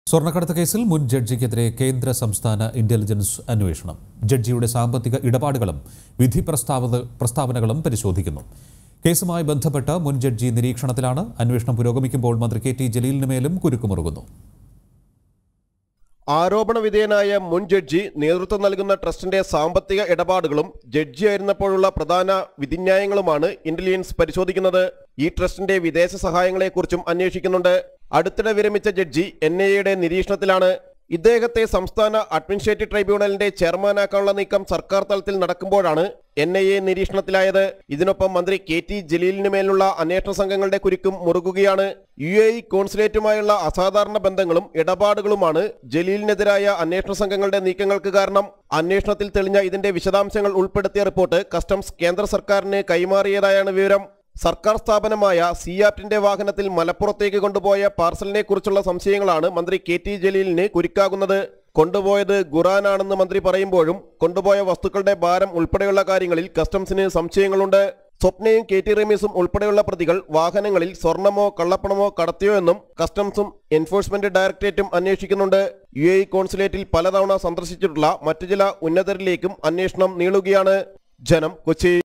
സ്വർണ്ണക്കടത്ത് കേസിൽ മുൻ ജഡ്ജിക്കെതിരെ കേന്ദ്ര സംസ്ഥാന ഇന്റലിജൻസ് അന്വേഷണം ജഡ്ജിയുടെ സാമ്പത്തിക ഇടപാടുകളും വിധി പ്രസ്താവന പ്രസ്താവനകളും പരിശോധിക്കുന്നു കേസുമായി ബന്ധപ്പെട്ട് മുൻ ജഡ്ജി നിരീക്ഷണത്തിലാണ് അന്വേഷണം പുരോഗമിക്കുമ്പോൾ മന്ത്രി കെ ടി ജലീലിന് മേലും കുരുക്കുമുറുകുന്നു ആരോപണ വിധേയനായ മുൻ ജഡ്ജി നേതൃത്വം നൽകുന്ന ട്രസ്റ്റിന്റെ സാമ്പത്തിക ഇടപാടുകളും ജഡ്ജിയായിരുന്നപ്പോഴുള്ള പ്രധാന വിധിന്യായങ്ങളുമാണ് ഇന്റലിജൻസ് പരിശോധിക്കുന്നത് ഈ ട്രസ്റ്റിന്റെ വിദേശ സഹായങ്ങളെക്കുറിച്ചും അന്വേഷിക്കുന്നുണ്ട് അടുത്തിടെ വിരമിച്ച ജഡ്ജി എൻ ഐ എയുടെ നിരീക്ഷണത്തിലാണ് ഇദ്ദേഹത്തെ സംസ്ഥാന അഡ്മിനിസ്ട്രേറ്റീവ് ട്രൈബ്യൂണലിന്റെ ചെയർമാനാക്കാനുള്ള നീക്കം സർക്കാർ തലത്തിൽ നടക്കുമ്പോഴാണ് എൻ ഐ എ നിരീക്ഷണത്തിലായത് ഇതിനൊപ്പം മന്ത്രി കെ ടി ജലീലിന് മേലുള്ള അന്വേഷണ സംഘങ്ങളുടെ കുരുക്കും മുറുകുകയാണ് യു എ ഇ കോൺസുലേറ്റുമായുള്ള അസാധാരണ ബന്ധങ്ങളും ഇടപാടുകളുമാണ് ജലീലിനെതിരായ അന്വേഷണ സംഘങ്ങളുടെ നീക്കങ്ങൾക്ക് കാരണം അന്വേഷണത്തിൽ തെളിഞ്ഞ ഇതിന്റെ വിശദാംശങ്ങൾ ഉൾപ്പെടുത്തിയ റിപ്പോർട്ട് കസ്റ്റംസ് കേന്ദ്ര സർക്കാരിന് കൈമാറിയതായാണ് വിവരം സർക്കാർ സ്ഥാപനമായ സിയാപ്റ്റിന്റെ വാഹനത്തിൽ മലപ്പുറത്തേക്ക് കൊണ്ടുപോയ പാർസലിനെ കുറിച്ചുള്ള സംശയങ്ങളാണ് മന്ത്രി കെ ടി ജലീലിന് കുരുക്കാകുന്നത് കൊണ്ടുപോയത് ഖുറാനാണെന്ന് മന്ത്രി പറയുമ്പോഴും കൊണ്ടുപോയ വസ്തുക്കളുടെ ഭാരം ഉൾപ്പെടെയുള്ള കാര്യങ്ങളിൽ കസ്റ്റംസിന് സംശയങ്ങളുണ്ട് സ്വപ്നയും കെ ടി റമീസും ഉൾപ്പെടെയുള്ള പ്രതികൾ വാഹനങ്ങളിൽ സ്വർണമോ കള്ളപ്പണമോ കടത്തിയോ എന്നും കസ്റ്റംസും എൻഫോഴ്സ്മെന്റ് ഡയറക്ടറേറ്റും അന്വേഷിക്കുന്നുണ്ട് യു എ ഇ കോൺസുലേറ്റിൽ പലതവണ സന്ദർശിച്ചിട്ടുള്ള മറ്റു ചില ഉന്നതരിലേക്കും അന്വേഷണം നീളുകയാണ് ജനം കൊച്ചി